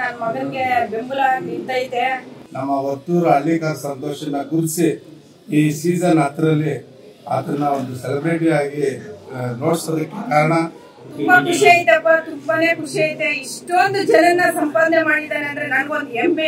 ನನ್ನ ಮಗನಿಗೆ ಬೆಂಬಲ ನಿಂತೈತೆ ನಮ್ಮ ಒತ್ತೂರು ಹಳ್ಳಿಕಾರ್ ಸಂತೋಷನ ಗುರುತಿಸಿ ಈ ಸೀಸನ್ ಹತ್ತರಲ್ಲಿ ಅದನ್ನ ಒಂದು ಸೆಲೆಬ್ರಿಟಿ ಆಗಿ ಆ, ನೋಡ್ಸೋದಕ್ಕೆ ಕಾರಣ ತುಂಬಾ ಖುಷಿ ಐತಪ್ಪ ತುಂಬಾನೇ ಖುಷಿ ಐತೆ ಇಷ್ಟೊಂದು ಜನನ ಸಂಪಾದನೆ ಮಾಡಿದ್ದಾನೆ ಅಂದ್ರೆ ನನ್ಗೊಂದು ಹೆಮ್ಮೆ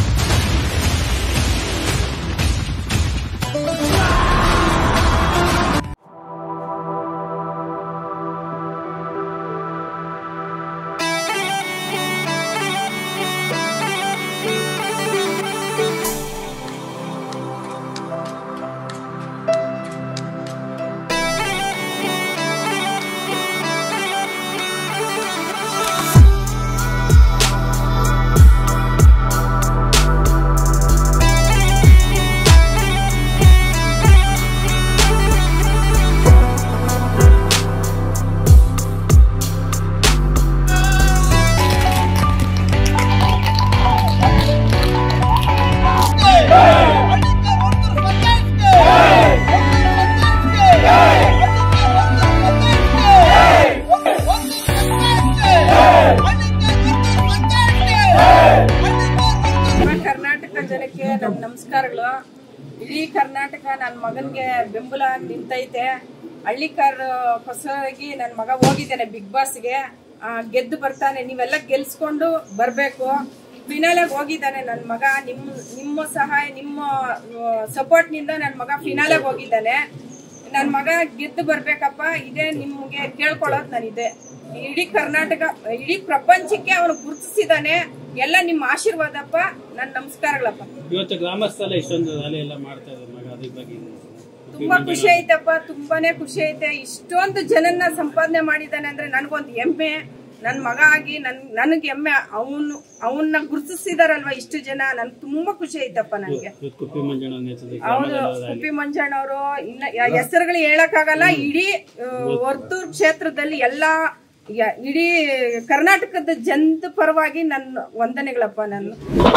ನಮ್ಮ ಕರ್ನಾಟಕ ಜನಕ್ಕೆ ನನ್ನ ನಮಸ್ಕಾರಗಳು ಇಡೀ ಕರ್ನಾಟಕ ನನ್ನ ಮಗನ್ಗೆ ಬೆಂಬಲ ನಿಂತೈತೆ ಹಳ್ಳಿಕಾರ್ ಹೊಸದಾಗಿ ನನ್ನ ಮಗ ಹೋಗಿದ್ದಾನೆ ಬಿಗ್ ಬಾಸ್ಗೆ ಆ, ಗೆದ್ದು ಬರ್ತಾನೆ ನೀವೆಲ್ಲ ಗೆಲ್ಸ್ಕೊಂಡು ಬರಬೇಕು ಫಿನಾಲೆಗೆ ಹೋಗಿದ್ದಾನೆ ನನ್ನ ಮಗ ನಿಮ್ಮ ನಿಮ್ಮ ಸಹಾಯ ನಿಮ್ಮ ಸಪೋರ್ಟ್ನಿಂದ ನನ್ನ ಮಗ ಫಿನಾಲೆಗೆ ಹೋಗಿದ್ದಾನೆ ನನ್ನ ಮಗ ಗೆದ್ದು ಬರ್ಬೇಕಪ್ಪ ಇದೇ ನಿಮ್ಗೆ ಕೇಳ್ಕೊಳ್ಳೋದು ನಾನಿದೆ ಇಡೀ ಕರ್ನಾಟಕ ಇಡೀ ಪ್ರಪಂಚಕ್ಕೆ ಅವನು ಗುರುತಿಸಿದಾನೆ ಎಲ್ಲ ನಿಮ್ಮ ಆಶೀರ್ವಾದಪ್ಪ ನನ್ನ ನಮಸ್ಕಾರಗಳಪ್ಪ ಇವತ್ತು ಗ್ರಾಮಸ್ಥರ ಇಷ್ಟೊಂದು ರ್ಯಾಲಿ ಎಲ್ಲ ಮಾಡ್ತಾ ಇದ್ದಾರೆ ಮಗ ಅದ್ರ ಬಗ್ಗೆ ಏನು? ತುಂಬಾ ಖುಷಿ ಐತಪ್ಪ ತುಂಬಾನೇ ಖುಷಿ ಐತೆ ಇಷ್ಟೊಂದು ಜನನ್ನ ಸಂಪಾದನೆ ಮಾಡಿದ್ದಾನೆ ಅಂದ್ರೆ ನನ್ಗೊಂದು ಹೆಮ್ಮೆ ನನ್ ಮಗ ಆಗಿ ನನ್ ನನಗೆ ಹೆಮ್ಮೆ ಅವನು ಅವನ್ನ ಗುರುತಿಸಿದಾರಲ್ವಾ ಇಷ್ಟು ಜನ ನನ್ ತುಂಬಾ ಖುಷಿ ಐತಪ್ಪ ನನ್ಗೆ ಇವತ್ತು ಕುಪ್ಪಿ ಮಂಜಣ್ಣ ನೇತೃತ್ವದಲ್ಲಿ ಹೌದು ಗ್ರಾಮದಲ್ಲಿ ಕುಪ್ಪಿ ಮಂಜಣ್ಣವರು ಇನ್ನ ಯ- ಹೆಸರುಗಳು ಹೇಳಕ್ಕಾಗಲ್ಲ ಇಡೀ ಆ, ವರ್ತೂರ್ ಕ್ಷೇತ್ರದಲ್ಲಿ ಎಲ್ಲಾ ಯ- ಇಡೀ ಕರ್ನಾಟಕದ ಜನದ ಪರವಾಗಿ ನನ್ನ ವಂದನೆಗಳಪ್ಪ ನಾನು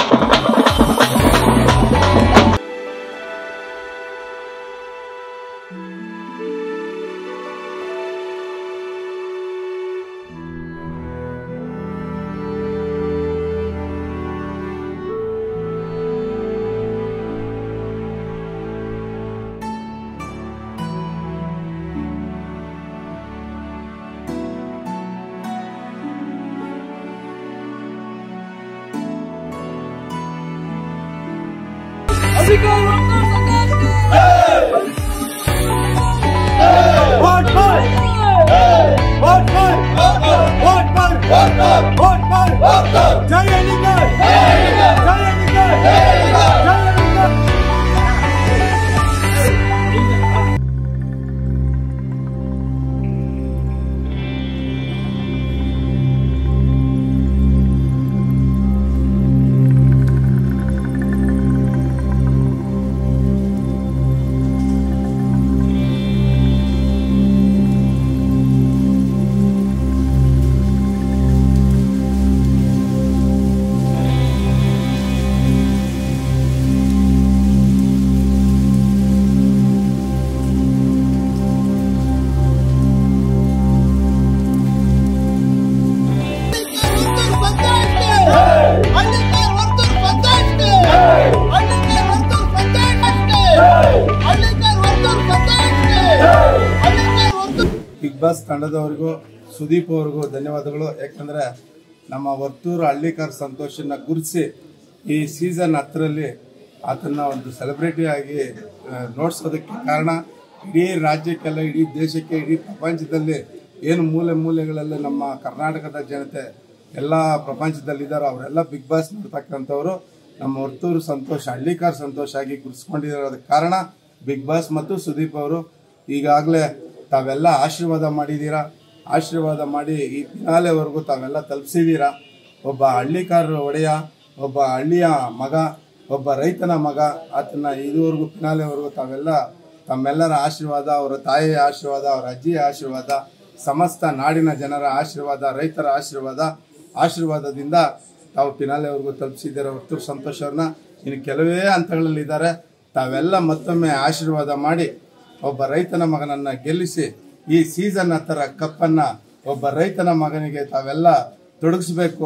ಬಿಗ್ ಬಾಸ್ ತಂಡದವರಿಗೂ ಸುದೀಪ್ ಅವ್ರಿಗೂ ಧನ್ಯವಾದಗಳು ಯಾಕಂದ್ರೆ ನಮ್ಮ ವರ್ತೂರು ಹಳ್ಳಿಕಾರ್ ಸಂತೋಷನ ಗುರುತಿಸಿ ಈ ಸೀಸನ್ ಹತ್ತರಲ್ಲಿ ಅದನ್ನ ಒಂದು ಸೆಲೆಬ್ರಿಟಿ ಆಗಿ ಆ, ನೋಡ್ಸೋದಕ್ಕೆ ಕಾರಣ ಇಡೀ ರಾಜ್ಯಕ್ಕೆಲ್ಲ ಇಡೀ ದೇಶಕ್ಕೆ ಇಡೀ ಪ್ರಪಂಚದಲ್ಲಿ ಏನು ಮೂಲೆ ಮೂಲೆಗಳಲ್ಲಿ ನಮ್ಮ ಕರ್ನಾಟಕದ ಜನತೆ ಎಲ್ಲ ಪ್ರಪಂಚದಲ್ಲಿದ್ದಾರೋ ಅವರೆಲ್ಲ ಬಿಗ್ ಬಾಸ್ ನೋಡ್ತಕ್ಕಂಥವ್ರು ನಮ್ಮ ವರ್ತೂರು ಸಂತೋಷ್ ಹಳ್ಳಿಕಾರ್ ಸಂತೋಷ್ ಆಗಿ ಗುರುತಿಸ್ಕೊಂಡಿರೋದಕ್ಕೆ ಕಾರಣ ಬಿಗ್ ಬಾಸ್ ಮತ್ತು ಸುದೀಪ್ ಅವರು ಈಗಾಗಲೇ ತಾವೆಲ್ಲ ಆಶೀರ್ವಾದ ಮಾಡಿದ್ದೀರಾ ಆಶೀರ್ವಾದ ಮಾಡಿ ಈ ಫಿನಾಲೆವರೆಗೂ ತಾವೆಲ್ಲ ತಲುಪಿಸಿದ್ದೀರಾ ಒಬ್ಬ ಹಳ್ಳಿಕಾರ ಒಡೆಯ ಒಬ್ಬ ಹಳ್ಳಿಯ ಮಗ ಒಬ್ಬ ರೈತನ ಮಗ ಆತನ ಇದುವರೆಗೂ ಫಿನಾಲೆವರೆಗೂ ತಾವೆಲ್ಲ ತಮ್ಮೆಲ್ಲರ ಆಶೀರ್ವಾದ ಅವರ ತಾಯಿಯ ಆಶೀರ್ವಾದ ಅವರ ಅಜ್ಜಿಯ ಆಶೀರ್ವಾದ ಸಮಸ್ತ ನಾಡಿನ ಜನರ ಆಶೀರ್ವಾದ ರೈತರ ಆಶೀರ್ವಾದ ಆಶೀರ್ವಾದದಿಂದ ತಾವು ಫಿನಾಲೆವರೆಗೂ ತಲುಪಿಸಿದ್ದಾರೆ ಹೊರತು ಸಂತೋಷ್ ಅವ್ರನ್ನ ಇನ್ನು ಕೆಲವೇ ಹಂತಗಳಲ್ಲಿದ್ದಾರೆ ತಾವೆಲ್ಲ ಮತ್ತೊಮ್ಮೆ ಆಶೀರ್ವಾದ ಮಾಡಿ ಒಬ್ಬ ರೈತನ ಮಗನನ್ನ ಗೆಲ್ಲಿಸಿ ಈ ಸೀಸನ್ ಹತ್ತರ ಕಪ್ಪನ್ನ ಒಬ್ಬ ರೈತನ ಮಗನಿಗೆ ತಾವೆಲ್ಲ ತೊಡಗಿಸ್ಬೇಕು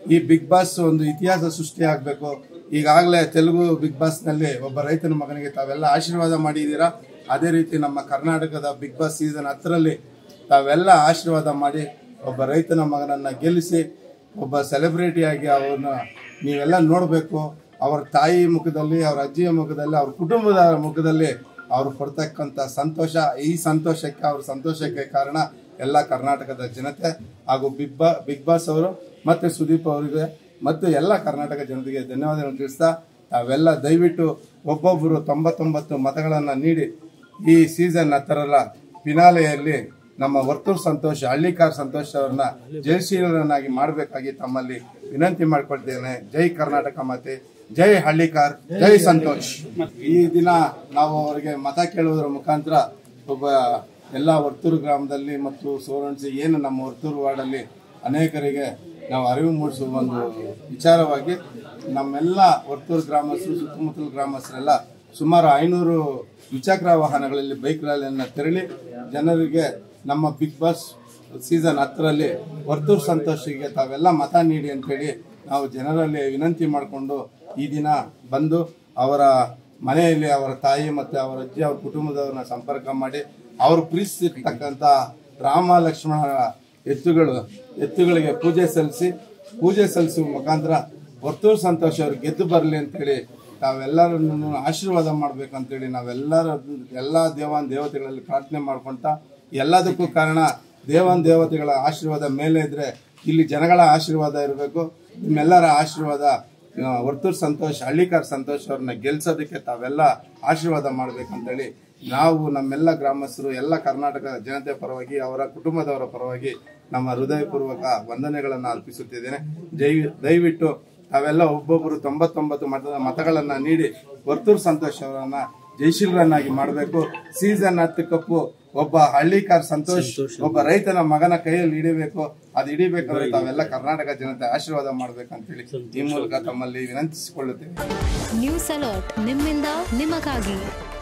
ಈ ಬಿಗ್ ಬಾಸ್ ಒಂದು ಇತಿಹಾಸ ಸೃಷ್ಟಿ ಆಗಬೇಕು ಈಗಾಗಲೇ ತೆಲುಗು ಬಿಗ್ ಬಾಸ್ ನಲ್ಲಿ ಒಬ್ಬ ರೈತನ ಮಗನಿಗೆ ತಾವೆಲ್ಲ ಆಶೀರ್ವಾದ ಮಾಡಿದ್ದೀರಾ ಅದೇ ರೀತಿ ನಮ್ಮ ಕರ್ನಾಟಕದ ಬಿಗ್ ಬಾಸ್ ಸೀಸನ್ ಹತ್ತರಲ್ಲಿ ತಾವೆಲ್ಲ ಆಶೀರ್ವಾದ ಮಾಡಿ ಒಬ್ಬ ರೈತನ ಮಗನನ್ನ ಗೆಲ್ಲಿಸಿ ಒಬ್ಬ ಸೆಲೆಬ್ರಿಟಿಯಾಗಿ ಅವ್ರನ್ನ ನೀವೆಲ್ಲ ನೋಡಬೇಕು ಅವ್ರ ತಾಯಿ ಮುಖದಲ್ಲಿ ಅವ್ರ ಅಜ್ಜಿಯ ಮುಖದಲ್ಲಿ ಅವ್ರ ಕುಟುಂಬದ ಮುಖದಲ್ಲಿ ಅವ್ರು ಕೊಡ್ತಕ್ಕಂಥ ಸಂತೋಷ ಈ ಸಂತೋಷಕ್ಕೆ ಅವ್ರ ಸಂತೋಷಕ್ಕೆ ಕಾರಣ ಎಲ್ಲ ಕರ್ನಾಟಕದ ಜನತೆ ಹಾಗೂ ಬಿಗ್ ಬಾ ಬಿಗ್ ಬಾಸ್ ಅವರು ಮತ್ತೆ ಸುದೀಪ್ ಅವರಿಗೆ ಮತ್ತು ಎಲ್ಲ ಕರ್ನಾಟಕ ಜನತೆಗೆ ಧನ್ಯವಾದಗಳನ್ನು ತಿಳಿಸ್ತಾ ತಾವೆಲ್ಲ ದಯವಿಟ್ಟು ಒಬ್ಬೊಬ್ಬರು ತೊಂಬತ್ತೊಂಬತ್ತು ಮತಗಳನ್ನು ನೀಡಿ ಈ ಸೀಸನ್ ಹತ್ತರಲ್ಲ ಫಿನಾಲೆಯಲ್ಲಿ ನಮ್ಮ ವರ್ತೂರ್ ಸಂತೋಷ್ ಹಳ್ಳಿಕಾರ್ ಸಂತೋಷ್ ಅವರನ್ನ ಜಯಶೀಲರನ್ನಾಗಿ ಮಾಡಬೇಕಾಗಿ ತಮ್ಮಲ್ಲಿ ವಿನಂತಿ ಮಾಡ್ಕೊಳ್ತೇನೆ ಜೈ ಕರ್ನಾಟಕ ಮಾತೆ ಜೈ ಹಳ್ಳಿಕಾರ್ ಜೈ ಸಂತೋಷ್ ಈ ದಿನ ನಾವು ಅವರಿಗೆ ಮತ ಕೇಳುವುದರ ಮುಖಾಂತರ ಒಬ್ಬ ಎಲ್ಲ ವರ್ತೂರು ಗ್ರಾಮದಲ್ಲಿ ಮತ್ತು ಸೋರಣಸಿ ಏನು ನಮ್ಮ ವರ್ತೂರು ವಾರ್ಡಲ್ಲಿ ಅನೇಕರಿಗೆ ನಾವು ಅರಿವು ಮೂಡಿಸುವ ಒಂದು ವಿಚಾರವಾಗಿ ನಮ್ಮೆಲ್ಲ ವರ್ತೂರು ಗ್ರಾಮಸ್ಥರು ಸುತ್ತಮುತ್ತಲ ಗ್ರಾಮಸ್ಥರೆಲ್ಲ ಸುಮಾರು ಐನೂರು ದ್ವಿಚಕ್ರ ವಾಹನಗಳಲ್ಲಿ ಬೈಕ್ ರ್ಯಾಲಿಯನ್ನು ತೆರಳಿ ಜನರಿಗೆ ನಮ್ಮ ಬಿಗ್ ಬಾಸ್ ಸೀಸನ್ ಹತ್ತರಲ್ಲಿ ವರ್ತೂರ್ ಸಂತೋಷಿಗೆ ತಾವೆಲ್ಲ ಮತ ನೀಡಿ ಅಂತೇಳಿ ನಾವು ಜನರಲ್ಲಿ ವಿನಂತಿ ಮಾಡಿಕೊಂಡು ಈ ದಿನ ಬಂದು ಅವರ ಮನೆಯಲ್ಲಿ ಅವರ ತಾಯಿ ಮತ್ತೆ ಅವರ ಅಜ್ಜಿ ಅವ್ರ ಕುಟುಂಬದವ್ರನ್ನ ಸಂಪರ್ಕ ಮಾಡಿ ಅವರು ಪ್ರೀತಿಸಿರ್ತಕ್ಕಂಥ ರಾಮ ಲಕ್ಷ್ಮಣರ ಎತ್ತುಗಳು ಎತ್ತುಗಳಿಗೆ ಪೂಜೆ ಸಲ್ಲಿಸಿ ಪೂಜೆ ಸಲ್ಲಿಸುವ ಮುಖಾಂತರ ವರ್ತೂರ್ ಸಂತೋಷ್ ಅವರು ಗೆದ್ದು ಬರಲಿ ಅಂತೇಳಿ ತಾವೆಲ್ಲರನ್ನು ಆಶೀರ್ವಾದ ಮಾಡ್ಬೇಕಂತೇಳಿ ನಾವೆಲ್ಲರ ಎಲ್ಲಾ ದೇವಾನ್ ದೇವತೆಗಳಲ್ಲಿ ಪ್ರಾರ್ಥನೆ ಮಾಡ್ಕೊಂತ ಎಲ್ಲದಕ್ಕೂ ಕಾರಣ ದೇವಾನ್ ದೇವತೆಗಳ ಆಶೀರ್ವಾದ ಮೇಲೆ ಇದ್ರೆ ಇಲ್ಲಿ ಜನಗಳ ಆಶೀರ್ವಾದ ಇರಬೇಕು ನಿಮ್ಮೆಲ್ಲರ ಆಶೀರ್ವಾದ ಆ, ವರ್ತೂರ್ ಸಂತೋಷ್ ಹಳ್ಳಿಕಾರ್ ಸಂತೋಷ್ ಅವ್ರನ್ನ ಗೆಲ್ಸೋದಕ್ಕೆ ತಾವೆಲ್ಲ ಆಶೀರ್ವಾದ ಮಾಡ್ಬೇಕಂತೇಳಿ ನಾವು ನಮ್ಮೆಲ್ಲ ಗ್ರಾಮಸ್ಥರು ಎಲ್ಲ ಕರ್ನಾಟಕ ಜನತೆ ಪರವಾಗಿ ಅವರ ಕುಟುಂಬದವರ ಪರವಾಗಿ ನಮ್ಮ ಹೃದಯಪೂರ್ವಕ ವಂದನೆಗಳನ್ನು ಅರ್ಪಿಸುತ್ತಿದ್ದೇನೆ ಜೈ ದಯವಿಟ್ಟು ತಾವೆಲ್ಲ ಒಬ್ಬೊಬ್ಬರು ತೊಂಬತ್ತೊಂಬತ್ತು ಮತದ ಮತಗಳನ್ನ ನೀಡಿ ವರ್ತೂರ್ ಸಂತೋಷ್ ಅವರನ್ನ ಜಯಶೀಲರನ್ನಾಗಿ ಮಾಡಬೇಕು ಸೀಸನ್ ಹತ್ತು ಕಪ್ಪು ಒಬ್ಬ ಹಳ್ಳಿಕಾರ್ ಸಂತೋಷ್ ಒಬ್ಬ ರೈತನ ಮಗನ ಕೈಯಲ್ಲಿ ಹಿಡಿಬೇಕು ಅದು ಹಿಡಿಬೇಕಂದ್ರೆ ತಾವೆಲ್ಲ ಕರ್ನಾಟಕ ಜನತೆ ಆಶೀರ್ವಾದ ಮಾಡ್ಬೇಕಂತೇಳಿ ಈ ಮೂಲಕ ತಮ್ಮಲ್ಲಿ ವಿನಂತಿಸಿಕೊಳ್ಳುತ್ತೇವೆ ನ್ಯೂಸ್ ಅಲರ್ಟ್ ನಿಮ್ಮಿಂದ ನಿಮಗಾಗಿ